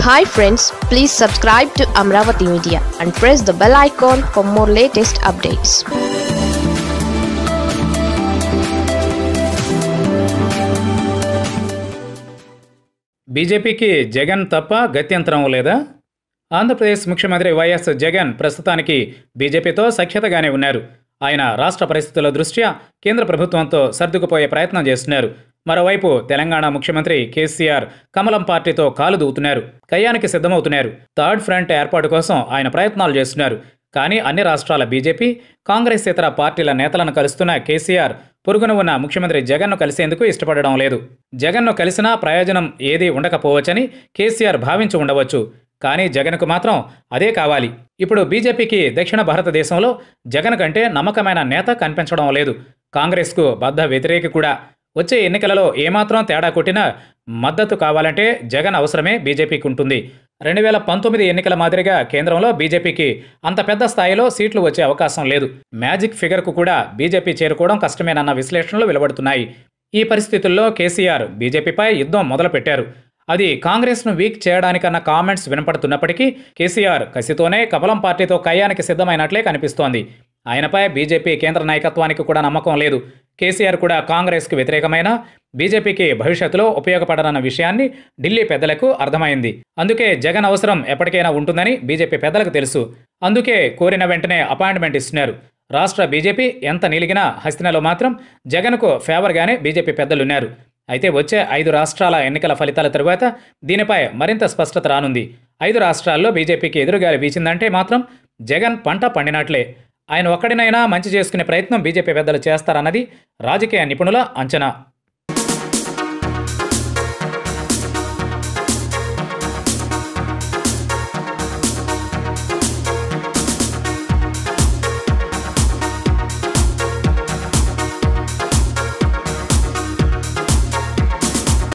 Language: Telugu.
hi friends please subscribe to Amaravati media and press the bell icon for more latest updates బీజేపీకి జగన్ తప్ప గత్యంతరం లేదా ఆంధ్రప్రదేశ్ ముఖ్యమంత్రి వైఎస్ జగన్ ప్రస్తుతానికి బీజేపీతో సఖ్యతగానే ఉన్నారు ఆయన రాష్ట్ర పరిస్థితుల దృష్ట్యా కేంద్ర ప్రభుత్వంతో సర్దుకుపోయే ప్రయత్నం చేస్తున్నారు మరోవైపు తెలంగాణ ముఖ్యమంత్రి కేసీఆర్ కమలం పార్టీతో కాలు దూవుతున్నారు కయ్యానికి సిద్ధమవుతున్నారు థర్డ్ ఫ్రంట్ ఏర్పాటు కోసం ఆయన ప్రయత్నాలు చేస్తున్నారు కానీ అన్ని రాష్ట్రాల బీజేపీ కాంగ్రెస్ ఇతర పార్టీల నేతలను కలుస్తున్న కేసీఆర్ పొరుగున ఉన్న ముఖ్యమంత్రి జగన్ను కలిసేందుకు ఇష్టపడడం లేదు జగన్ను కలిసినా ప్రయోజనం ఏదీ ఉండకపోవచ్చని కేసీఆర్ భావించి ఉండవచ్చు కానీ జగన్కు మాత్రం అదే కావాలి ఇప్పుడు బీజేపీకి దక్షిణ భారతదేశంలో జగన్ కంటే నమ్మకమైన నేత కనిపించడం లేదు కాంగ్రెస్కు బద్ధ వ్యతిరేకి కూడా వచ్చే ఎన్నికలలో ఏమాత్రం తేడా కొట్టినా మద్దతు కావాలంటే జగన్ అవసరమే బీజేపీకి ఉంటుంది రెండు వేల పంతొమ్మిది ఎన్నికల మాదిరిగా కేంద్రంలో బీజేపీకి అంత పెద్ద స్థాయిలో సీట్లు వచ్చే అవకాశం లేదు మ్యాజిక్ ఫిగర్కు కూడా బీజేపీ చేరుకోవడం కష్టమేనన్న విశ్లేషణలు వెలువడుతున్నాయి ఈ పరిస్థితుల్లో కేసీఆర్ బీజేపీపై యుద్ధం మొదలుపెట్టారు అది కాంగ్రెస్ను వీక్ చేయడానికన్న కామెంట్స్ వినపడుతున్నప్పటికీ కేసీఆర్ కసితోనే కమలం పార్టీతో కయ్యానికి సిద్ధమైనట్లే కనిపిస్తోంది ఆయనపై బీజేపీ కేంద్ర నాయకత్వానికి కూడా నమ్మకం లేదు కేసీఆర్ కూడా కాంగ్రెస్కు వ్యతిరేకమైన బీజేపీకి భవిష్యత్తులో ఉపయోగపడనన్న విషయాన్ని ఢిల్లీ పెద్దలకు అర్థమైంది అందుకే జగన్ అవసరం ఎప్పటికైనా ఉంటుందని బీజేపీ పెద్దలకు తెలుసు అందుకే కోరిన వెంటనే అపాయింట్మెంట్ ఇస్తున్నారు రాష్ట్ర బీజేపీ ఎంత నిలిగినా హస్తినలో మాత్రం జగన్కు ఫేవర్గానే బీజేపీ పెద్దలున్నారు అయితే వచ్చే ఐదు రాష్ట్రాల ఎన్నికల ఫలితాల తరువాత దీనిపై మరింత స్పష్టత రానుంది ఐదు రాష్ట్రాల్లో బీజేపీకి ఎదురుగాలి వీచిందంటే మాత్రం జగన్ పంట పండినట్లే ఆయన ఒక్కడినైనా మంచి చేసుకునే ప్రయత్నం బీజేపీ పెద్దలు చేస్తారన్నది రాజకీయ నిపుణుల అంచనా